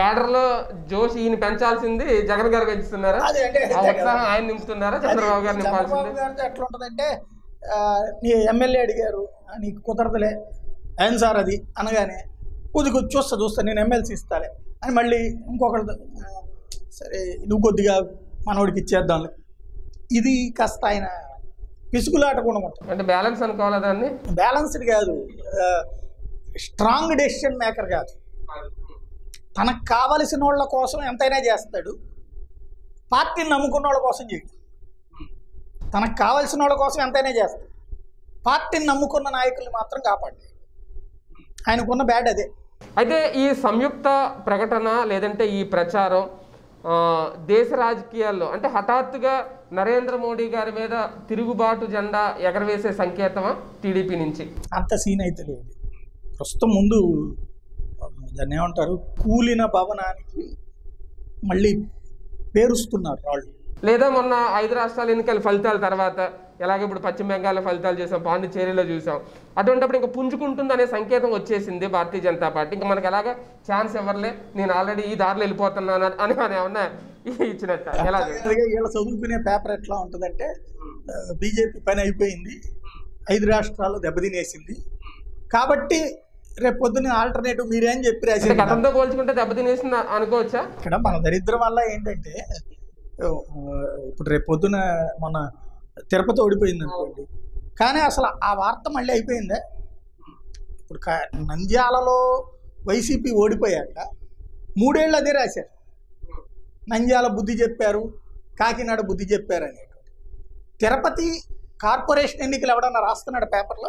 Cadre లో జోష్ ఈయన పెంచాల్సింది జగన్ గారు పెంచుతున్నారా అదే అంటే ఆ ఉత్సాహం ఆయన నింపుతున్నారా చంద్రబాబు గారు నింపాల్సింది చంద్రబాబు గారితో ఎట్లా ఉంటుందంటే ఆ, నీ ఎమ్మెల్యే అడిగారు ఆ, నీకు కుదరదులే ఏం సార్ అది అనగానే కొద్ది కొద్ది చూస్తా చూస్తా నేను ఎమ్మెల్సీ ఇస్తాలే అని మళ్ళీ ఇంకొకళ్ళు ఆ, సరే నువ్వు కొద్దిగా మనోడికి ఇచ్చేద్దాంలే ఇది కాస్త ఆయన పిసుకులాట కూడా ఉంటుంది అంటే బ్యాలెన్స్ అనుకోవాలా దాన్ని బ్యాలన్స్డ్ కాదు స్ట్రాంగ్ డెసిషన్ మేకర్ కాదు తనకు కావలసిన వాళ్ళ కోసం ఎంతైనా చేస్తాడు పార్టీని నమ్ముకున్న వాళ్ళ కోసం చేయడు తనకు కావలసిన వాళ్ళ కోసం ఎంతైనా చేస్తాడు పార్టీని నమ్ముకున్న నాయకుల్ని మాత్రం కాపాడు ఆయనకున్న బ్యాడ్ అదే అయితే ఈ సంయుక్త ప్రకటన లేదంటే ఈ ప్రచారం ఆ, దేశ రాజకీయాల్లో అంటే హఠాత్తుగా నరేంద్ర మోడీ గారి మీద తిరుగుబాటు జెండా ఎగరవేసే సంకేతమా టీడీపీ నుంచి అంత సీన్ అయితే లేదు ప్రస్తుతం ముందు దాన్ని ఏమంటారు కూలిన భవనానికి మళ్ళీ పేరుస్తున్నారు వాళ్ళు లేదా మొన్న ఐదు రాష్ట్రాల ఎన్నికల ఫలితాల తర్వాత ఎలాగ ఇప్పుడు పశ్చిమ బెంగాల్ ఫలితాలు చూసాం పాండిచేరిలో చూసాం అటువంటిప్పుడు ఇంకా పుంజుకుంటుంది అనే సంకేతం వచ్చేసింది భారతీయ జనతా పార్టీ ఇంకా మనకి ఎలాగ ఛాన్స్ ఇవ్వలే నేను ఆల్రెడీ ఈ దారిలో వెళ్ళిపోతున్నాను అని అని ఏమన్నా ఇచ్చినట్ట ఎలాగ అలాగే వీళ్ళ చదువుకునే పేపర్ ఎట్లా ఉంటుందంటే బీజేపీ పని అయిపోయింది ఐదు రాష్ట్రాలు దెబ్బతినేసింది కాబట్టి రేపు పొద్దున్న ఆల్టర్నేటివ్ మీరేం చెప్పి అంటే రాసింది గతంతో పోల్చుకుంటే దెబ్బతినేసింది అనుకోవచ్చా ఇక్కడ మన దరిద్రం వల్ల ఏంటంటే ఆ, ఇప్పుడు రేపు పొద్దున మన తిరుపతి ఓడిపోయింది అనుకోండి కానీ అసలు ఆ వార్త మళ్ళీ అయిపోయిందే ఇప్పుడు క- నంద్యాలలో వైసీపీ ఓడిపోయాక మూడేళ్ళు అదే రాశారు నంద్యాల బుద్ధి చెప్పారు కాకినాడ బుద్ధి చెప్పారు అనేటువంటి తిరుపతి కార్పొరేషన్ ఎన్నికలు ఎవడన్నా రాస్తున్నాడు పేపర్లో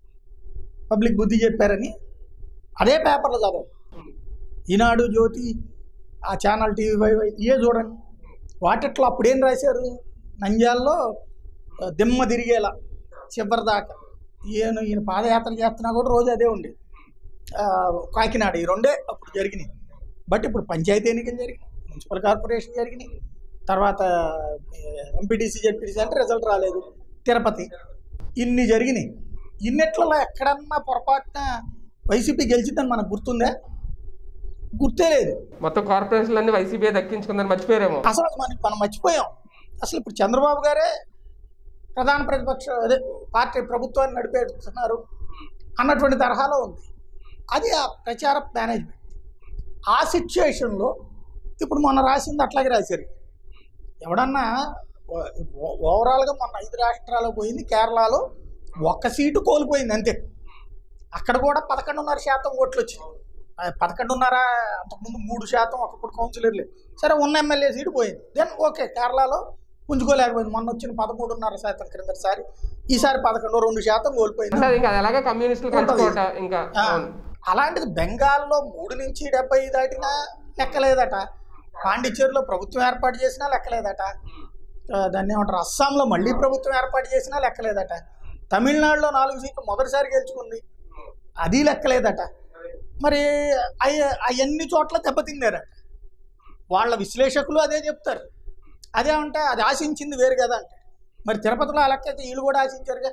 పబ్లిక్ బుద్ధి చెప్పారని అదే పేపర్లో చదవండి ఈనాడు జ్యోతి ఆ ఛానల్ టీవీ వై వై ఇవే చూడండి వాటిట్లో అప్పుడేం రాశారు నంద్యాలలో ఆ, దిమ్మ తిరిగేలా చివరి దాకా ఈయన ఈయన పాదయాత్ర చేస్తున్నా కూడా రోజు అదే ఉండే ఆ, కాకినాడ ఈ రెండే అప్పుడు జరిగినాయి బట్ ఇప్పుడు పంచాయతీ ఎన్నికలు జరిగినాయి మున్సిపల్ కార్పొరేషన్ జరిగినాయి తర్వాత ఎంపీటీసీ జెడ్పీటీసీ అంటే రిజల్ట్ రాలేదు తిరుపతి ఇన్ని జరిగినాయి ఇన్నిట్లలో ఎక్కడన్నా పొరపాటున వైసీపీ గెలిచిందని మనకు గుర్తుందా గుర్తే లేదు మొత్తం కార్పొరేషన్లు అన్ని వైసీపీ దక్కించుకుందని మర్చిపోయారేమో అసలు మనం మనం మర్చిపోయాం అసలు ఇప్పుడు చంద్రబాబు గారే ప్రధాన ప్రతిపక్ష అదే పార్టీ ప్రభుత్వాన్ని నడిపేస్తున్నారు అన్నటువంటి తరహాలో ఉంది అది ఆ ప్రచార మేనేజ్మెంట్ ఆ సిచ్యుయేషన్లో ఇప్పుడు మొన్న రాసింది అట్లాగే రాశారు ఎవడన్నా ఓ- ఓ- ఓవరాల్గా మొన్న ఐదు రాష్ట్రాలు పోయింది కేరళలో ఒక్క సీటు కోల్పోయింది అంతే అక్కడ కూడా పదకొండున్నర శాతం ఓట్లు వచ్చినాయి ఆ పదకొండున్నర అంతకుముందు మూడు శాతం ఒకప్పుడు కౌన్సిలర్లే సరే ఉన్న ఎమ్మెల్యే సీటు పోయింది దెన్ ఓకే కేరళలో పుంజుకోలేకపోయింది మొన్న వచ్చిన పదమూడున్నర శాతం క్రిందసారి ఈసారి పదకొండు రెండు శాతం కోల్పోయింది అంటే ఇంకా అది ఎలాగా కమ్యూనిస్టులు కంచుకోట ఇంకా ఆ, అవును. అలాంటిది బెంగాల్లో మూడు నుంచి డెబ్బై దాటినా లెక్కలేదట పాండిచ్చేరిలో ప్రభుత్వం ఏర్పాటు చేసినా లెక్కలేదట ఆ, దాన్ని ఏమంటారు అస్సాంలో మళ్ళీ ప్రభుత్వం ఏర్పాటు చేసినా లెక్కలేదట తమిళనాడులో నాలుగు సీట్లు మొదటిసారి గెలుచుకుంది అది లెక్కలేదట మరి అయ్య- అవన్నీ చోట్ల దెబ్బతిందారట వాళ్ళ విశ్లేషకులు అదే చెప్తారు అదే అంటే అది ఆశించింది వేరు కదా అంటే మరి తిరుపతిలో ఆ లెక్క అయితే వీళ్ళు కూడా ఆశించారుగా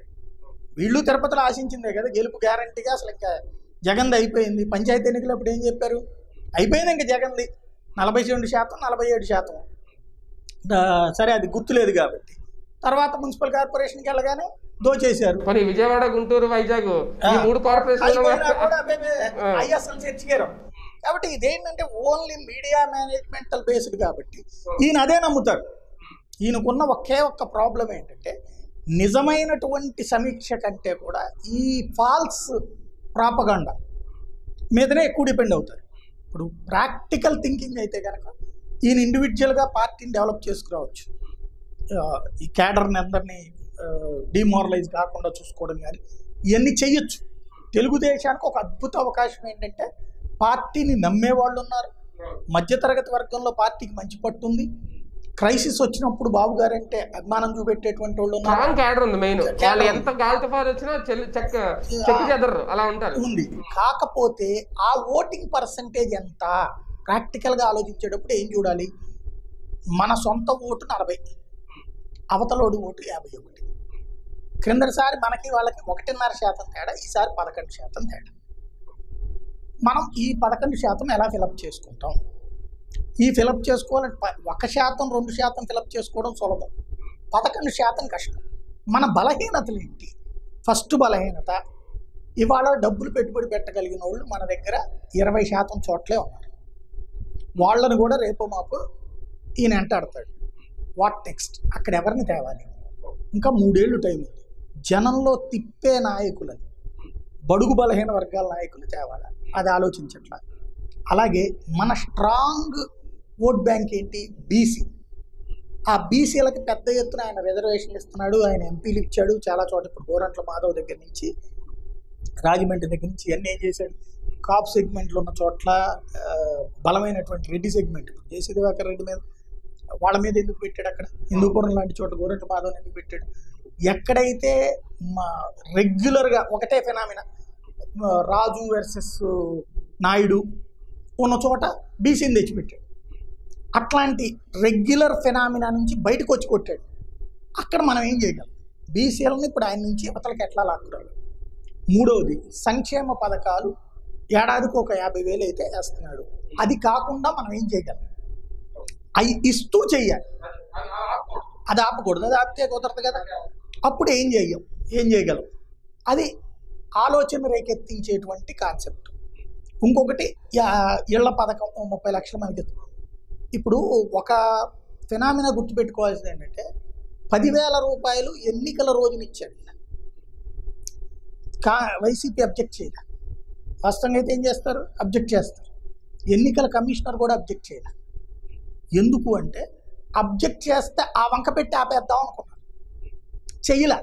వీళ్ళు తిరుపతిలో ఆశించిందే కదా గెలుపు గ్యారంటీగా అసలు ఇంకా జగన్ది అయిపోయింది పంచాయతీ ఎన్నికలు అప్పుడు ఏం చెప్పారు అయిపోయింది ఇంకా జగన్ది నలభై రెండు శాతం నలభై ఏడు శాతం దా- సరే అది గుర్తులేదు కాబట్టి తర్వాత మున్సిపల్ కార్పొరేషన్కి వెళ్ళగానే దోచేశారు మరి విజయవాడ గుంటూరు వైజాగ్ ఈ ఆ. మూడు కార్పొరేషన్ అయిపోయినా కూడా అబ్బే ఆ. ఐఎస్ఎల్ చర్చిగారు కాబట్టి ఇదేంటంటే ఓన్లీ మీడియా మేనేజ్మెంటల్ బేస్డ్ కాబట్టి ఈయన అదే నమ్ముతారు ఈయనకున్న ఒకే ఒక్క ప్రాబ్లం ఏంటంటే నిజమైనటువంటి సమీక్ష కంటే కూడా ఈ ఫాల్స్ ప్రాపగండ మీదనే ఎక్కువ డిపెండ్ అవుతారు ఇప్పుడు ప్రాక్టికల్ థింకింగ్ అయితే కనుక ఈయన ఇండివిజువల్గా పార్టీని డెవలప్ చేసుకురావచ్చు ఆ, ఈ క్యాడర్ని అందరినీ డిమారలైజ్ కాకుండా చూసుకోవడం కానీ ఇవన్నీ చెయ్యొచ్చు తెలుగుదేశానికి ఒక అద్భుత అవకాశం ఏంటంటే పార్టీని నమ్మే వాళ్ళు ఉన్నారు మధ్యతరగతి వర్గంలో పార్టీకి మంచి పట్టుంది క్రైసిస్ వచ్చినప్పుడు బాబు గారంటే అభిమానం చూపెట్టేటువంటి వాళ్ళు ఉన్నారు స్ట్రాంగ్ క్యాడర్ ఉంది మెయిన్ వాళ్ళు ఎంత గాలి తుఫారు వచ్చినా చెల్లి చెక్క చెక్కి చెదరు అలా ఉంటారు ఉంది కాకపోతే ఆ ఓటింగ్ పర్సంటేజ్ ఎంత ప్రాక్టికల్గా ఆలోచించేటప్పుడు ఏం చూడాలి మన సొంత ఓటు నలభై అవతలోడి ఓటు యాభై ఒకటి క్రిందటిసారి మనకి వాళ్ళకి ఒకటిన్నర శాతం తేడా ఈసారి పదకొండు శాతం తేడా మనం ఈ పదకొండు శాతం ఎలా ఫిలప్ చేసుకుంటాం ఈ ఫిలప్ చేసుకోవాలంటే ప- ఒక శాతం రెండు శాతం ఫిలప్ చేసుకోవడం సులభం పదకొండు శాతం కష్టం మన బలహీనతలు ఏంటి ఫస్ట్ బలహీనత ఇవాళ డబ్బులు పెట్టుబడి పెట్టగలిగిన వాళ్ళు మన దగ్గర ఇరవై శాతం చోట్లే ఉన్నారు వాళ్ళని కూడా రేపు మాపు ఈయన వెంటాడతాడు వాట్ నెక్స్ట్ అక్కడ ఎవరిని తేవాలి ఇంకా మూడేళ్ళు టైం ఉంది జనంలో తిప్పే నాయకులని బడుగు బలహీన వర్గాల నాయకులు తేవాలి అది ఆలోచించట్లా అలాగే మన స్ట్రాంగ్ ఓట్ బ్యాంక్ ఏంటి బీసీ ఆ బీసీలకి పెద్ద ఎత్తున ఆయన రిజర్వేషన్లు ఇస్తున్నాడు ఆయన ఎంపీలు ఇచ్చాడు చాలా చోట ఇప్పుడు గోరంట్ల మాధవ్ దగ్గర నుంచి రాజమండ్రి దగ్గర నుంచి ఇవన్నీ ఏం చేశాడు కాప్ సెగ్మెంట్లు ఉన్న చోట్ల ఆ, బలమైనటువంటి రెడ్డి సెగ్మెంట్ జేసీ దివాకర్ రెడ్డి మీద వాళ్ళ మీద ఎందుకు పెట్టాడు అక్కడ హిందూపురం లాంటి చోట గోరంట్ల మాధవ్ ఎందుకు పెట్టాడు ఎక్కడైతే మా రెగ్యులర్గా ఒకటే ఫెనామినా రాజు వర్సెస్ నాయుడు ఉన్న చోట బీసీని తెచ్చిపెట్టాడు అట్లాంటి రెగ్యులర్ ఫెనామినా నుంచి బయటకు వచ్చి కొట్టాడు అక్కడ మనం ఏం చేయగలం బీసీలను ఇప్పుడు ఆయన నుంచి యువతలకు ఎట్లా లాక్కురాలి మూడవది సంక్షేమ పథకాలు ఏడాదికి ఒక యాభై వేలు అయితే వేస్తున్నాడు అది కాకుండా మనం ఏం చేయగలం అవి ఇస్తూ చెయ్యాలి అది ఆపకూడదు అది ఆపితే కుదరదు కదా అప్పుడు ఏం చేయం ఏం చేయగలం అది ఆలోచన రేకెత్తించేటువంటి కాన్సెప్ట్ ఇంకొకటి యా- ఇళ్ల పథకం ఓ ముప్పై లక్షల మందికి ఇస్తాం. ఇప్పుడు ఒక ఫినామినా గుర్తుపెట్టుకోవాల్సింది ఏంటంటే పదివేల రూపాయలు ఎన్నికల రోజున ఇచ్చాడు కా వైసీపీ అబ్జెక్ట్ చేయలే వాస్తవంగా అయితే ఏం చేస్తారు అబ్జెక్ట్ చేస్తారు ఎన్నికల కమిషనర్ కూడా అబ్జెక్ట్ చేయలే ఎందుకు అంటే అబ్జెక్ట్ చేస్తే ఆ వంక పెట్టి ఆపేద్దాం అనుకున్నారు చెయ్యలే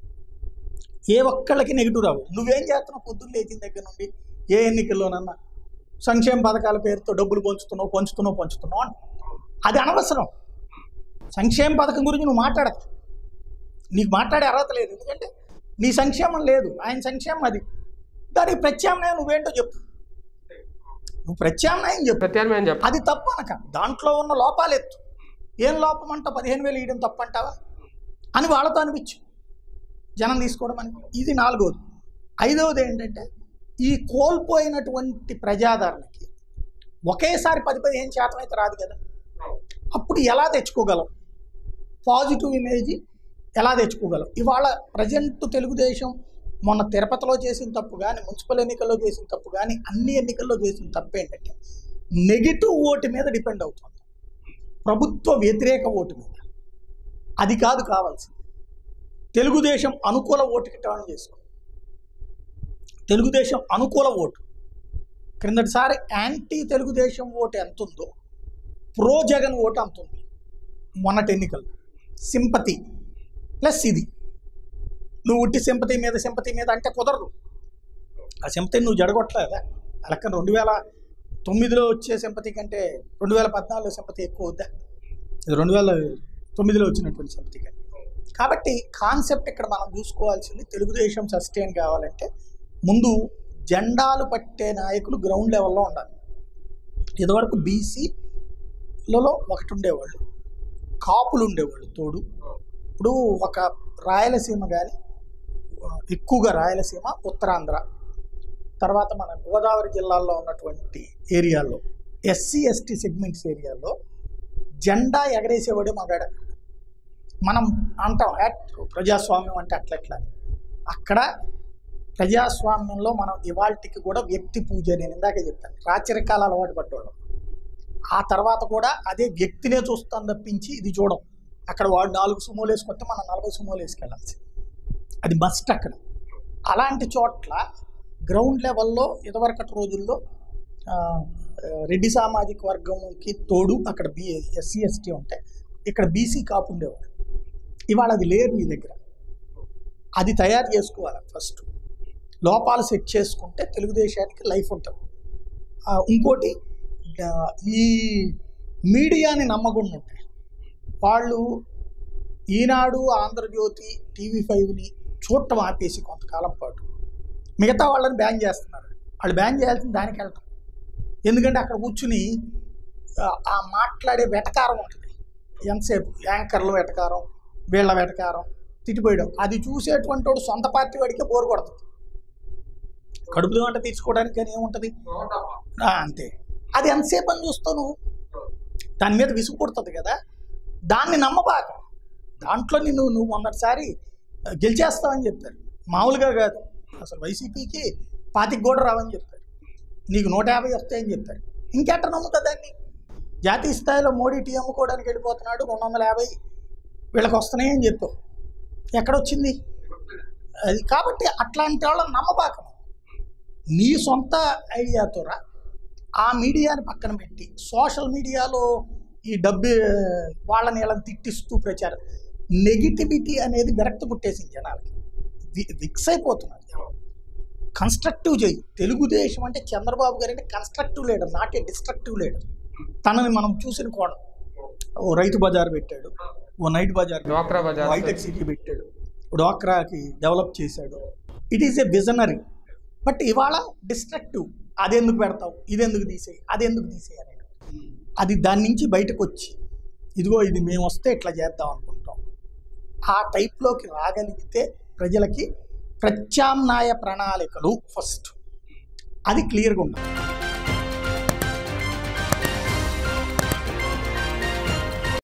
ఏ ఒక్కళ్ళకి నెగిటివ్ రావు నువ్వేం చేస్తున్నావు పొద్దున్న లేచిన దగ్గర నుండి ఏ ఎన్నికల్లోనన్నా సంక్షేమ పథకాల పేరుతో డబ్బులు పంచుతున్నావు పంచుతున్నావు పంచుతున్నావు అంట అది అనవసరం సంక్షేమ పథకం గురించి నువ్వు మాట్లాడదు నీకు మాట్లాడే అర్హత లేదు ఎందుకంటే నీ సంక్షేమం లేదు ఆయన సంక్షేమం అది దానికి ప్రత్యామ్నాయం నువ్వేంటో చెప్పు నువ్వు ప్రత్యామ్నాయం చెప్పు ప్రత్యామ్నాయం చెప్ప అది తప్పు అనక దాంట్లో ఉన్న లోపాలు ఎత్తు ఏం లోపం అంట పదిహేను వేలు ఇవ్వడం తప్పు అంటావా అని వాళ్ళతో అనిపించు జనం తీసుకోవడం అని ఇది నాలుగోది ఐదవది ఏంటంటే ఈ కోల్పోయినటువంటి ప్రజాదరణకి ఒకేసారి పది పదిహేను శాతం అయితే రాదు కదా అప్పుడు ఎలా తెచ్చుకోగలం పాజిటివ్ ఇమేజ్ ఎలా తెచ్చుకోగలం ఇవాళ ప్రజెంట్ తెలుగుదేశం మొన్న తిరుపతిలో చేసిన తప్పు కానీ మున్సిపల్ ఎన్నికల్లో చేసిన తప్పు కానీ అన్ని ఎన్నికల్లో చేసిన తప్పు ఏంటంటే నెగిటివ్ ఓటు మీద డిపెండ్ అవుతుంది ప్రభుత్వ వ్యతిరేక ఓటు మీద అది కాదు కావాల్సింది తెలుగుదేశం అనుకూల ఓటుకి టర్న్ చేసుకో తెలుగుదేశం అనుకూల ఓటు క్రిందటిసారి యాంటీ తెలుగుదేశం ఓటు ఎంత ఉందో ప్రో జగన్ ఓటు అంత ఉంది మొన్నటి ఎన్నికలు సింపతి ప్లస్ ఇది నువ్వు ఉట్టి సింపతి మీద సింపతి మీద అంటే కుదరదు ఆ సింపతిని నువ్వు జడగొట్టలేదా ఆ లెక్కన రెండు వేల తొమ్మిదిలో వచ్చే సింపతి కంటే రెండు వేల పద్నాలుగులో సింపతి ఎక్కువ వద్దా ఇది రెండు వేల తొమ్మిదిలో వచ్చినటువంటి సింపతి కంటే కాబట్టి కాన్సెప్ట్ ఇక్కడ మనం చూసుకోవాల్సింది తెలుగుదేశం సస్టైన్ కావాలంటే ముందు జెండాలు పట్టే నాయకులు గ్రౌండ్ లెవెల్లో ఉండాలి ఇదివరకు బీసీలలో ఒకటి ఉండేవాళ్ళు కాపులు ఉండేవాళ్ళు తోడు ఇప్పుడు ఒక రాయలసీమ కానీ ఎక్కువగా రాయలసీమ ఉత్తరాంధ్ర తర్వాత మన గోదావరి జిల్లాల్లో ఉన్నటువంటి ఏరియాల్లో ఎస్సీ ఎస్టీ సెగ్మెంట్స్ ఏరియాలో జెండా ఎగరేసేవాడే మగాడ మనం అంటాం "యాట్ ప్రజాస్వామ్యం అంటే అట్లెట్లా అని." అక్కడ ప్రజాస్వామ్యంలో మనం ఇవాళకి కూడా వ్యక్తి పూజ నేను ఇందాకే చెప్పాను రాచరికాలు అలవాటు పడ్డవాళ్ళం ఆ తర్వాత కూడా అదే వ్యక్తినే చూస్తాం తప్పించి ఇది చూడం అక్కడ వాడు నాలుగు సుమోలు వేసుకొస్తే మనం నలభై సుమోలు వేసుకెళ్ళాల్సి అది మస్ట్ అక్కడ అలాంటి చోట్ల గ్రౌండ్ లెవెల్లో ఇదివరకటి రోజుల్లో ఆ, రెడ్డి సామాజిక వర్గంకి తోడు అక్కడ బి ఎస్సీ ఎస్టీ ఉంటాయి ఇక్కడ బీసీ కాపు ఉండేవాడు ఇవాళ అది లేరు మీ దగ్గర అది తయారు చేసుకోవాలి ఫస్ట్ లోపాలు సెట్ చేసుకుంటే తెలుగుదేశానికి లైఫ్ ఉంటుంది ఆ, ఇంకోటి ఆ, ఈ మీడియాని నమ్మకుండా ఉంటాయి వాళ్ళు ఈనాడు ఆంధ్రజ్యోతి టీవీ ఫైవ్ని చూడటం ఆపేసి కొంతకాలం పాటు మిగతా వాళ్ళని బ్యాన్ చేస్తున్నారు వాళ్ళు బ్యాన్ చేయాల్సిన దానికి వెళ్ళటం ఎందుకంటే అక్కడ కూర్చుని ఆ, ఆ మాట్లాడే వెటకారం ఉంటుంది ఎంతసేపు యాంకర్లు వెటకారం వీళ్ళ వెటకారం తిట్టిపోయడం అది చూసేటువంటి వాడు సొంత పార్టీ వాడికే బోరు కొడుతుంది కడుపు వంట తీర్చుకోవడానికి కానీ ఏముంటుంది ఆ, అంతే అది ఎంతసేపు అని చూస్తావు నువ్వు దాని మీద విసుగు పుడుతుంది కదా దాన్ని నమ్మబాక దాంట్లో నిన్ను నువ్వు మొన్నటిసారి గెలిచేస్తావని చెప్పారు మామూలుగా కాదు అసలు వైసీపీకి పాతికి కూడా రావని చెప్పారు నీకు నూట యాభై వస్తాయని చెప్పారు ఇంకెట్ట నమ్ముతా దాన్ని జాతీయ స్థాయిలో మోడీ టీ అమ్ముకోవడానికి వెళ్ళిపోతున్నాడు రెండు వందల యాభై వీళ్ళకి వస్తున్నాయని చెప్పావు ఎక్కడొచ్చింది అది కాబట్టి అట్లాంటి వాళ్ళని నమ్మబాక నీ సొంత ఐడియాతో రా ఆ మీడియాని పక్కన పెట్టి సోషల్ మీడియాలో ఈ డబ్బు వాళ్ళని ఇలా తిట్టిస్తూ ప్రచారం నెగిటివిటీ అనేది విరక్తి పుట్టేసింది జనాలకి వి- విక్స్ అయిపోతున్నారు జనం కన్స్ట్రక్టివ్ చేయి తెలుగుదేశం అంటే చంద్రబాబు గారు అంటే constructive leader not a destructive leader తనని మనం చూసిన కోణం ఓ రైతు బజార్ పెట్టాడు ఓ నైట్ బజార్ డ్వాక్రా బజార్ హైటెక్ సిటీ పెట్టాడు డ్వాక్రాకి డెవలప్ చేశాడు it is a visionary but ఇవాళ డిస్ట్రక్టివ్ అదెందుకు పెడతావు ఇదెందుకు తీసేయి అదెందుకు తీసేయి అనేది అది దాని నుంచి బయటకు వచ్చి ఇదిగో ఇది మేము వస్తే ఇట్లా చేద్దాం అనుకుంటాం ఆ టైప్లోకి రాగలిగితే ప్రజలకి ప్రత్యామ్నాయ ప్రణాళికలు ఫస్ట్ అది క్లియర్గా ఉండాలి